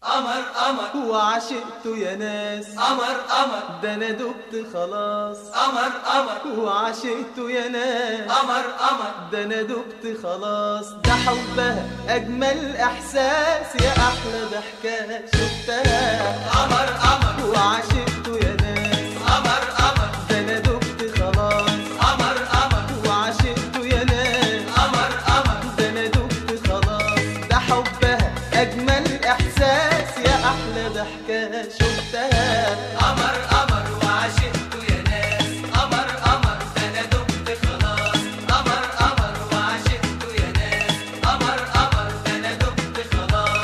قمر قمر وعشقته يا ناس قمر قمر ده انا دبت خلاص قمر قمر وعشقته يا ناس قمر قمر ده انا دبت خلاص ده حبها اجمل احساس يا احلى ضحكه شفتها قمر قمر وعشقته يا ناس قمر قمر ده انا دبت خلاص قمر قمر وعشقته يا ناس قمر قمر ده انا دبت خلاص ده حبها اجمل احساس يا احلى ضحكه شفتها قمر قمر وعشقته يا ناس قمر قمر ده انا دمت خلاص قمر قمر وعشقته يا ناس قمر قمر ده انا دمت خلاص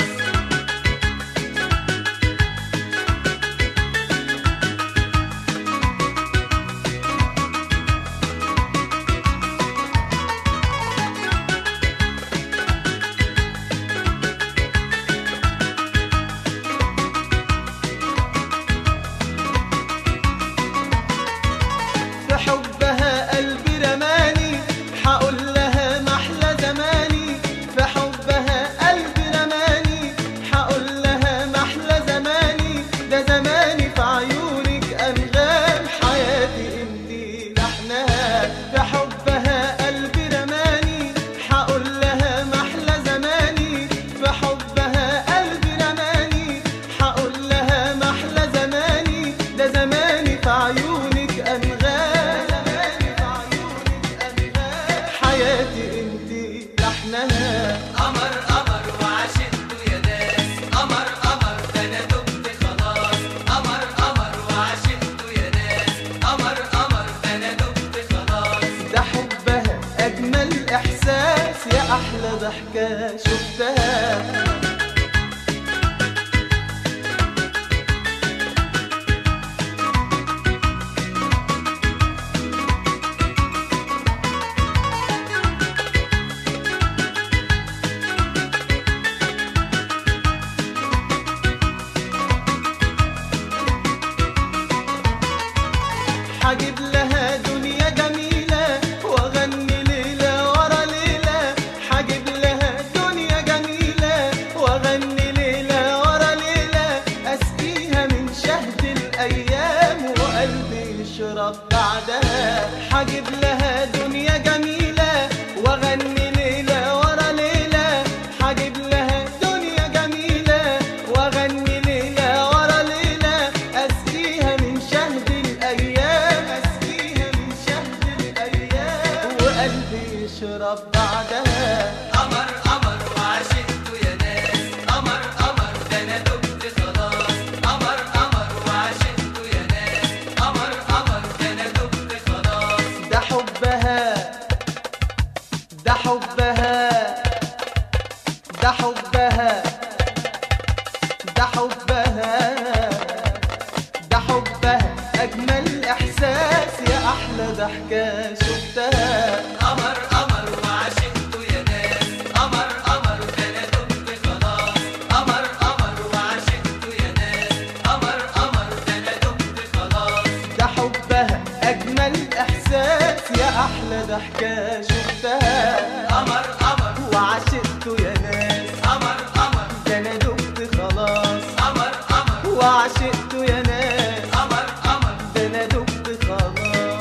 في حبها قلبي رماني حقول لها محلى زماني في حبها قلبي رماني حقول لها محلى زماني ده زماني في عيونك انغام حياتي انتي لحنها في حبها قلبي رماني حقول لها محلى زماني في حبها قلبي رماني حقول لها محلى زماني ده زماني في عيونك انغام زماني في عيونك انغام حياتي انتي لحنها قمر قمر وعشقته يا ناس قمر قمر ده انا دمت خلاص قمر قمر وعشقته يا ناس قمر قمر ده انا دمت خلاص ده حبها اجمل احساس يا احلى ضحكه شفتها حجيب لها دنيا جميلة واغني ليلة ورا ليلة حجيب لها دنيا جميلة واغني ليلة ورا ليلة اسقيها من شهد الايام وقلبي يشرب بعدها حجيب لها دنيا جميلة واغني ليلة ورا ليلة حجيب لها دنيا جميلة واغني ليلة ورا ليلة اسقيها من شهد الايام اسقيها من شهد الايام وقلبي يشرب بعدها قمر قمر وعشقته يا ناس قمر قمر ده انا دمت خلاص قمر قمر وعشقته يا ناس قمر قمر ده انا دمت خلاص ده حبها ده حبها ده حبها ده حبها ده حبها أجمل إحساس يا أحلى ضحكة شفتها قمر قمر وعشقته يا ناس قمر قمر ده انا دمت خلاص قمر قمر وعشقته يا ناس قمر قمر ده انا دمت خلاص ده حبها أجمل إحساس يا أحلى ضحكة شفتها قمر قمر وعشقته يا ناس قمر قمر ده أنا دمت خلاص قمر قمر وعشقته يا ناس قمر قمر ده أنا دمت خلاص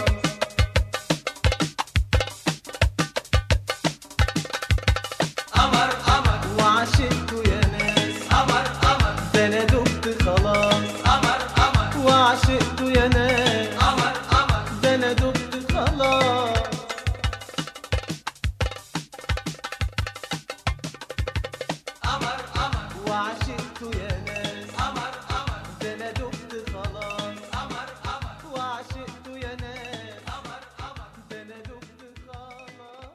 قمر قمر وعشقته يا ناس قمر قمر ده انا دبت خلاص قمر قمر وعشقته يا ناس قمر قمر ده انا دبت خلاص قمر قمر وعشقته يا ناس قمر قمر ده انا دبت خلاص قمر قمر وعشقته يا ناس قمر قمر ده انا دبت خلاص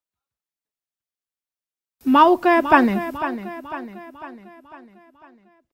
موقع بانل